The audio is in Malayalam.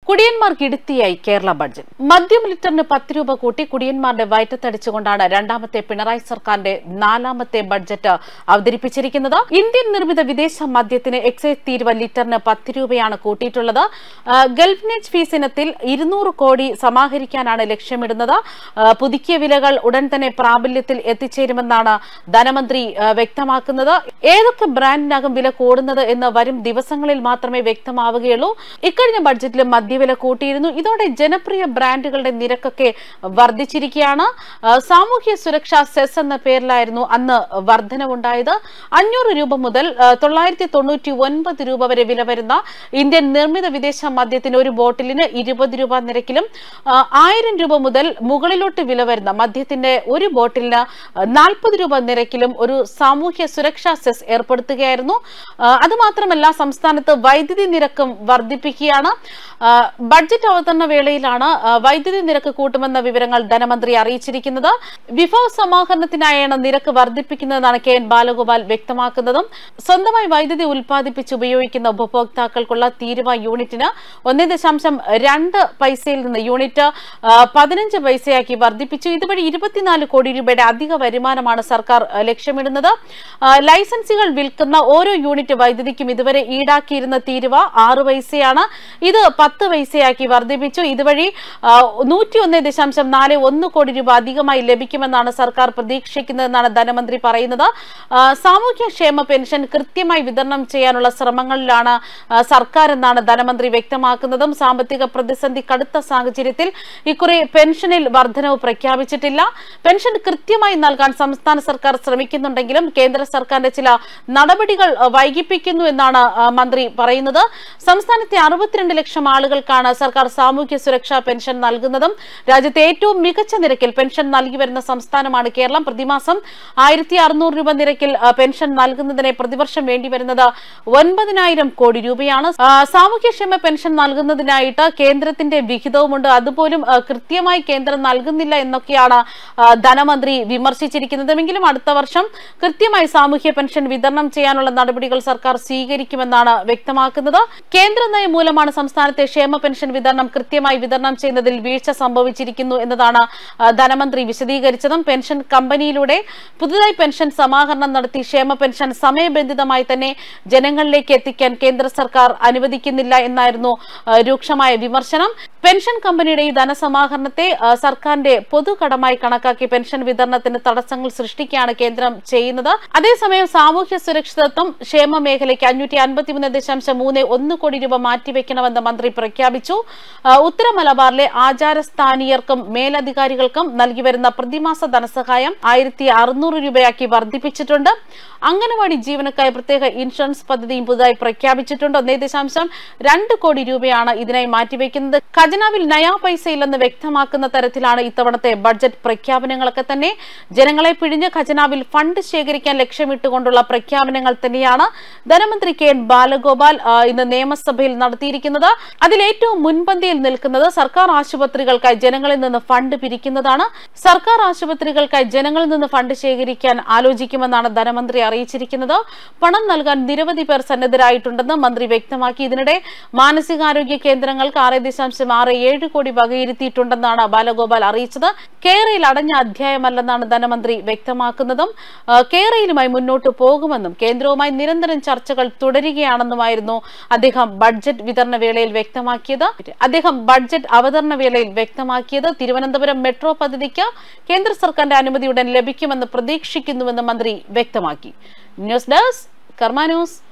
കുടിയന്മാർക്ക് ഇടുത്തിയായി കേരള ബഡ്ജറ്റ് മദ്യം ലിറ്ററിന് പത്ത് രൂപ കൂട്ടി കുടിയന്മാരുടെ വയറ്റത്തടിച്ചുകൊണ്ടാണ് രണ്ടാമത്തെ പിണറായി സർക്കാരിന്റെ നാലാമത്തെ ബഡ്ജറ്റ് അവതരിപ്പിച്ചിരിക്കുന്നത് ഇന്ത്യൻ നിർമ്മിത വിദേശ മദ്യത്തിന് എക്സൈസ് തീരുവ ലിറ്ററിന് പത്ത് രൂപയാണ് കൂട്ടിയിട്ടുള്ളത് ആ, ഗൾഫ്നേജ് ഫീസ് ഇനത്തിൽ ഇരുന്നൂറ് കോടി സമാഹരിക്കാനാണ് ലക്ഷ്യമിടുന്നത് ആ, പുതുക്കിയ വിലകൾ ഉടൻ തന്നെ പ്രാബല്യത്തിൽ എത്തിച്ചേരുമെന്നാണ് ധനമന്ത്രി ആ, വ്യക്തമാക്കുന്നത് ഏതൊക്കെ ബ്രാൻഡിനകം വില കൂടുന്നത് എന്ന് വരും ദിവസങ്ങളിൽ മാത്രമേ വ്യക്തമാവുകയുള്ളൂ ഇക്കഴിഞ്ഞ ബഡ്ജറ്റിൽ മദ്യവില കൂട്ടിയിരുന്നു ഇതോടെ ജനപ്രിയ ബ്രാൻഡുകളുടെ നിരക്കൊക്കെ വർദ്ധിച്ചിരിക്കുകയാണ് ആ, സാമൂഹ്യ സുരക്ഷാ സെസ് എന്ന പേരിലായിരുന്നു അന്ന് വർധനവുണ്ടായത് അഞ്ഞൂറ് രൂപ മുതൽ ആ, തൊള്ളായിരത്തി തൊണ്ണൂറ്റി ഒൻപത് രൂപ വരെ വില വരുന്ന ഇന്ത്യൻ നിർമ്മിത വിദേശ മദ്യത്തിന് ഒരു ബോട്ടിലിന് ഇരുപത് രൂപ നിരക്കിലും ആ, ആയിരം രൂപ മുതൽ മുകളിലോട്ട് വില വരുന്ന മദ്യത്തിന്റെ ഒരു ബോട്ടിലിന് നാൽപ്പത് രൂപ നിരക്കിലും ഒരു സാമൂഹ്യ സുരക്ഷാ സെസ് ഏർപ്പെടുത്തുകയായിരുന്നു ആ, അതുമാത്രമല്ല സംസ്ഥാനത്ത് വൈദ്യുതി നിരക്കും വർദ്ധിപ്പിക്കുകയാണ് ആ, ബഡ്ജറ്റ് അവതരണ വേളയിലാണ് ആ, വൈദ്യുതി നിരക്ക് കൂട്ടുമെന്ന വിവരങ്ങൾ ധനമന്ത്രി അറിയിച്ചിരിക്കുന്നത് വിഭവ സമാഹരണത്തിനായാണ് നിരക്ക് വർദ്ധിപ്പിക്കുന്നതെന്നാണ് കെ എൻ ബാലഗോപാൽ വ്യക്തമാക്കുന്നതും സ്വന്തമായി വൈദ്യുതി ഉൽപ്പാദിപ്പിച്ച് ഉപയോഗിക്കുന്ന ഉപഭോക്താക്കൾക്കുള്ള തീരുവ യൂണിറ്റിന് ഒന്ന് ദശാംശം രണ്ട് പൈസയിൽ നിന്ന് യൂണിറ്റ് ആ, പതിനഞ്ച് പൈസയാക്കി വർദ്ധിപ്പിച്ചു ഇതുവഴി ഇരുപത്തിനാല് കോടി രൂപയുടെ അധിക വരുമാനമാണ് സർക്കാർ ആ, ലക്ഷ്യമിടുന്നത് ആ, ലൈസൻസുകൾ വിൽക്കുന്ന ഓരോ യൂണിറ്റ് വൈദ്യുതിക്കും ഇതുവരെ ഈടാക്കിയിരുന്ന തീരുവ ആറ് പൈസയാണ് ഇത് പത്ത് പൈസയാക്കി വർദ്ധിപ്പിച്ചു ഇതുവഴി നൂറ്റി ഒന്ന് ദശാംശം നാല് ഒന്ന് കോടി രൂപ അധികമായി ലഭിക്കുമെന്നാണ് സർക്കാർ പ്രതീക്ഷിക്കുന്നതെന്നാണ് ധനമന്ത്രി പറയുന്നത് ആ, സാമൂഹ്യക്ഷേമ പെൻഷൻ കൃത്യമായി വിതരണം ചെയ്യാനുള്ള ശ്രമങ്ങളിലാണ് ആ, സർക്കാർ എന്നാണ് ധനമന്ത്രി വ്യക്തമാക്കുന്നതും സാമ്പത്തിക പ്രതിസന്ധി കടുത്ത സാഹചര്യത്തിൽ ഇക്കുറി പെൻഷനിൽ വർധനവ് പ്രഖ്യാപിച്ചിട്ടില്ല പെൻഷൻ കൃത്യമായി നൽകാൻ സംസ്ഥാന സർക്കാർ ശ്രമിക്കുന്നുണ്ടെങ്കിലും കേന്ദ്ര സർക്കാരിന്റെ ചില നടപടികൾ ആ, വൈകിപ്പിക്കുന്നു എന്നാണ് ആ, മന്ത്രി പറയുന്നത് സംസ്ഥാനത്തെ അറുപത്തിരണ്ട് ലക്ഷം ആളുകൾക്കാണ് സർക്കാർ സാമൂഹ്യ സുരക്ഷാ പെൻഷൻ നൽകുന്നതും രാജ്യത്തെ ഏറ്റവും മികച്ച നിരക്കിൽ പെൻഷൻ നൽകി വരുന്ന സംസ്ഥാനമാണ് കേരളം പ്രതിമാസം ആയിരത്തി അറുന്നൂറ് രൂപ നിരക്കിൽ ആ, പെൻഷൻ നൽകുന്നതിന് പ്രതിവർഷം വേണ്ടിവരുന്നത് ഒൻപതിനായിരം കോടി രൂപയാണ് ആ, സാമൂഹ്യക്ഷേമ പെൻഷൻ നൽകുന്നതിനായിട്ട് കേന്ദ്രത്തിന്റെ വിഹിതവുമുണ്ട് അതുപോലും ആ, കൃത്യമായി കേന്ദ്രം നൽകുന്നില്ല എന്നൊക്കെയാണ് ആ, ധനമന്ത്രി വിമർശിച്ചിരിക്കുന്നതെങ്കിലും അടുത്ത വർഷം കൃത്യമായി സാമൂഹ്യ പെൻഷൻ വിതരണം ചെയ്യാനുള്ള നടപടികൾ സർക്കാർ സ്വീകരിക്കുമെന്നാണ് വ്യക്തമാക്കുന്നത് കേന്ദ്ര നയം മൂലമാണ് സംസ്ഥാനത്തെ ക്ഷേമ പെൻഷൻ വിതരണം കൃത്യമായി വിതരണം ചെയ്യുന്നതിൽ വീഴ്ച സംഭവിച്ചിരിക്കുന്നു എന്നതാണ് ആ, ധനമന്ത്രി വിശദീകരിച്ചതും പെൻഷൻ കമ്പനിയിലൂടെ പുതുതായി പെൻഷൻ സമാഹരണം നടത്തി ക്ഷേമ പെൻഷൻ സമയബന്ധിതമായി തന്നെ ജനങ്ങളിലേക്ക് എത്തിക്കാൻ കേന്ദ്ര സർക്കാർ അനുവദിക്കുന്നില്ല എന്നായിരുന്നു ആ, രൂക്ഷമായ വിമർശനം പെൻഷൻ കമ്പനിയുടെ ഈ ധനസമാഹരണത്തെ ആ, സർക്കാരിന്റെ പൊതുകടമായി കണക്കാക്കി പെൻഷൻ വിതരണത്തിന് തടസ്സങ്ങൾ സൃഷ്ടിക്കുകയാണ് കേന്ദ്രം ചെയ്യുന്നത് അതേസമയം സാമൂഹ്യ സുരക്ഷിതത്വം ക്ഷേമ മേഖലയ്ക്ക് അഞ്ഞൂറ്റി അൻപത്തിമൂന്ന് ദശാംശം മൂന്ന് ഒന്ന് കോടി രൂപ മാറ്റിവെക്കണമെന്ന് മന്ത്രി പ്രഖ്യാപിച്ചു ആ, ഉത്തര മലബാറിലെ ആചാരസ്ഥാനീയർക്കും മേലധികാരികൾക്കും നൽകി വരുന്ന പ്രതിമാസ ധനസഹായം ആയിരത്തി അറുന്നൂറ് രൂപയാക്കി വർദ്ധിപ്പിച്ചിട്ടുണ്ട് അംഗനവാടി ജീവനക്കായി പ്രത്യേക ഇൻഷുറൻസ് പദ്ധതിയും പുതുതായി പ്രഖ്യാപിച്ചിട്ടുണ്ട് ഒന്നേ ദശാംശം രണ്ട് കോടി രൂപയാണ് ഇതിനായി മാറ്റിവെക്കുന്നത് ഖജനാവിൽ നയാ പൈസ ഇല്ലെന്ന് വ്യക്തമാക്കുന്ന തരത്തിലാണ് ഇത്തവണത്തെ ബഡ്ജറ്റ് പ്രഖ്യാപനങ്ങളൊക്കെ തന്നെ ജനങ്ങളെ പിഴിഞ്ഞ് ഖജനാവിൽ ഫണ്ട് ശേഖരിക്കാൻ ലക്ഷ്യമിട്ടുകൊണ്ടുള്ള പ്രഖ്യാപനങ്ങൾ തന്നെയാണ് ധനമന്ത്രി കെ എൻ ബാലഗോപാൽ ആ, ഇന്ന് നിയമസഭയിൽ നടത്തിയിരിക്കുന്നത് അതിൽ ഏറ്റവും മുൻപന്തിയിൽ നിൽക്കുന്നത് സർക്കാർ ആശുപത്രികൾക്കായി ജനങ്ങളിൽ നിന്ന് ഫണ്ട് പിരിക്കുന്നതാണ് സർക്കാർ ആശുപത്രികൾക്കായി ജനങ്ങളിൽ നിന്ന് ഫണ്ട് ശേഖരിക്കാൻ ആലോചിക്കുമെന്നാണ് ധനമന്ത്രി അറിയിച്ചിരിക്കുന്നത് പണം നൽകാൻ നിരവധി പേർ സന്നദ്ധരായിട്ടുണ്ടെന്ന് മന്ത്രി വ്യക്തമാക്കി ഇതിനിടെ മാനസികാരോഗ്യ കേന്ദ്രങ്ങൾക്ക് ആറ് ദശാംശം ആറ് ഏഴ് കോടി വകയിരുത്തിയിട്ടുണ്ടെന്നാണ് ബാലഗോപാൽ അറിയിച്ചത് കേരയിൽ അടഞ്ഞ അധ്യായമല്ലെന്നാണ് ധനമന്ത്രി വ്യക്തമാക്കുന്നതും ആ, കേരയിലുമായി മുന്നോട്ട് പോകുമെന്നും കേന്ദ്രവുമായി നിരന്തരം ചർച്ചകൾ തുടരുകയാണെന്നുമായിരുന്നു അദ്ദേഹം ബഡ്ജറ്റ് വിതരണ വേളയിൽ വ്യക്തമാക്കിയത് അദ്ദേഹം ബഡ്ജറ്റ് അവതരണ വേളയിൽ വ്യക്തമാക്കിയത് തിരുവനന്തപുരം മെട്രോ പദ്ധതിക്ക് കേന്ദ്ര സർക്കാരിന്റെ അനുമതി ഉടൻ ലഭിക്കുമെന്ന് പ്രതീക്ഷിക്കുന്നുവെന്ന് മന്ത്രി വ്യക്തമാക്കി ന്യൂസ് ഡെസ്ക് കർമ്മ ന്യൂസ്